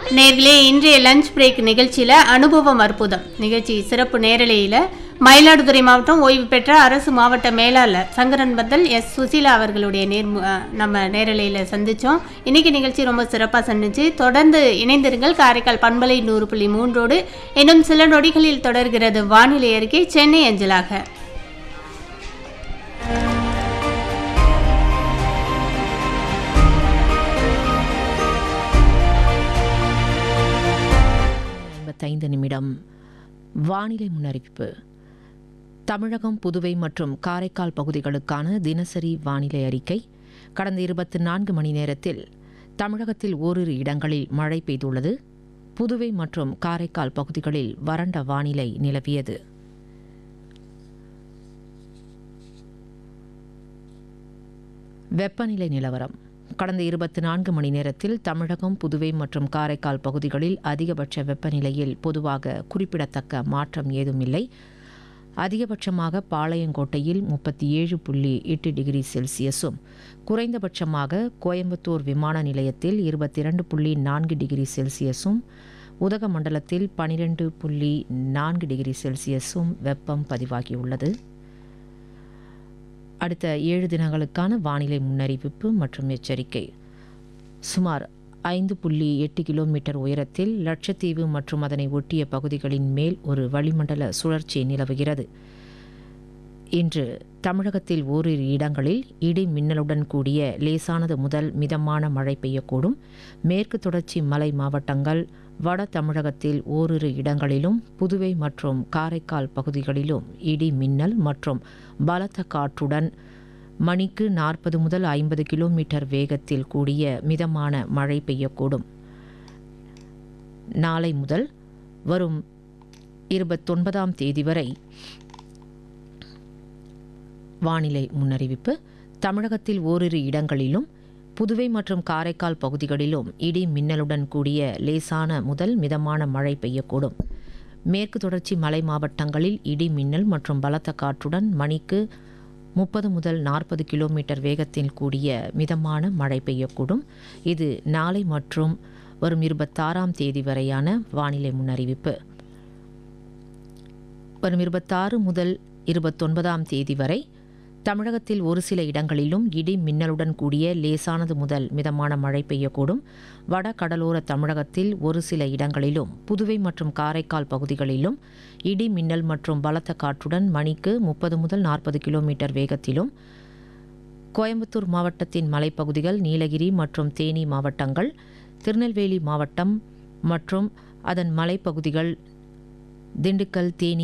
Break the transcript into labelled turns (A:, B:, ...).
A: நேர்களே இன்றைய lunch break நிகழ்ச்சியில் அனுபவம் அற்புதம் நிகழ்ச்சி சிறப்பு நேரலையில் மயிலாடுதுறை மாவட்டம் ஓய்வு பெற்ற அரசு மாவட்ட மேலாளர் சங்கரன் பத்தல் எஸ் சுசீலா அவர்களுடைய நேர் நம்ம நேரலையில் சந்தித்தோம் இன்னைக்கு நிகழ்ச்சி ரொம்ப சிறப்பாக சந்திச்சு தொடர்ந்து இணைந்திருங்கள் காரைக்கால் பண்பலை நூறு புள்ளி மூன்றோடு இன்னும் சில நொடிகளில் தொடர்கிறது வானிலை அறிக்கை சென்னை அஞ்சலாக
B: ஐம்பத்தைந்து நிமிடம் வானிலை முன்னறிவிப்பு தமிழகம் புதுவை மற்றும் காரைக்கால் பகுதிகளுக்கான தினசரி வானிலை அறிக்கை கடந்த இருபத்தி நான்கு மணி நேரத்தில் தமிழகத்தில் ஓரிரு இடங்களில் மழை பெய்துள்ளது புதுவை மற்றும் காரைக்கால் பகுதிகளில் வறண்ட வானிலை நிலவியது வெப்பநிலை நிலவரம் கடந்த இருபத்தி நான்கு மணி நேரத்தில் தமிழகம் புதுவை மற்றும் காரைக்கால் பகுதிகளில் அதிகபட்ச வெப்பநிலையில் பொதுவாக குறிப்பிடத்தக்க மாற்றம் ஏதும் இல்லை அதிகபட்சமாக பாளையங்கோட்டையில் முப்பத்தி ஏழு புள்ளி எட்டு டிகிரி செல்சியஸும் குறைந்தபட்சமாக கோயம்புத்தூர் விமான நிலையத்தில் இருபத்தி இரண்டு புள்ளி நான்கு டிகிரி செல்சியஸும் உதகமண்டலத்தில் பனிரெண்டு புள்ளி நான்கு டிகிரி செல்சியஸும் வெப்பம் பதிவாகியுள்ளது அடுத்த ஏழு தினங்களுக்கான வானிலை முன்னறிவிப்பு மற்றும் எச்சரிக்கை சுமார் ஐந்து புள்ளி எட்டு கிலோமீட்டர் உயரத்தில் லட்சத்தீவு மற்றும் அதனை ஒட்டிய பகுதிகளின் மேல் ஒரு வளிமண்டல சுழற்சி நிலவுகிறது இன்று தமிழகத்தில் ஓரிரு இடங்களில் இடி மின்னலுடன் கூடிய லேசானது முதல் மிதமான மழை பெய்யக்கூடும் மேற்கு தொடர்ச்சி மலை மாவட்டங்கள் வட தமிழகத்தில் ஓரிரு இடங்களிலும் புதுவை மற்றும் காரைக்கால் பகுதிகளிலும் இடி மின்னல் மற்றும் பலத்த காற்றுடன் மணிக்கு நாற்பது முதல் ஐம்பது கிலோமீட்டர் வேகத்தில் கூடிய மிதமான மழை பெய்யக்கூடும் நாளை முதல் வரும் இருபத்தொன்பதாம் தேதி வரை வானிலை முன்னறிவிப்பு தமிழகத்தில் ஓரிரு இடங்களிலும் புதுவை மற்றும் காரைக்கால் பகுதிகளிலும் இடி மின்னலுடன் கூடிய லேசான முதல் மிதமான மழை பெய்யக்கூடும் மேற்கு தொடர்ச்சி மலை மாவட்டங்களில் இடி மின்னல் மற்றும் பலத்த காற்றுடன் மணிக்கு முப்பது முதல் நாற்பது கிலோமீட்டர் வேகத்தில் கூடிய மிதமான மழை பெய்யக்கூடும் இது நாளை மற்றும் வரும் இருபத்தாறாம் தேதி வரையான வானிலை முன்னறிவிப்பு வரும் இருபத்தாறு முதல் இருபத்தொன்பதாம் தேதி வரை தமிழகத்தில் ஒரு சில இடங்களிலும் இடி மின்னலுடன் கூடிய லேசானது முதல் மிதமான மழை பெய்யக்கூடும் வட கடலோர தமிழகத்தில் ஒரு சில இடங்களிலும் புதுவை மற்றும் காரைக்கால் பகுதிகளிலும் இடி மின்னல் மற்றும் பலத்த காற்றுடன் மணிக்கு முப்பது முதல் நாற்பது கிலோமீட்டர் வேகத்திலும் கோயம்புத்தூர் மாவட்டத்தின் மலைப்பகுதிகள் நீலகிரி மற்றும் தேனி மாவட்டங்கள் திருநெல்வேலி மாவட்டம் மற்றும் அதன் மலைப்பகுதிகள் திண்டுக்கல் தேனி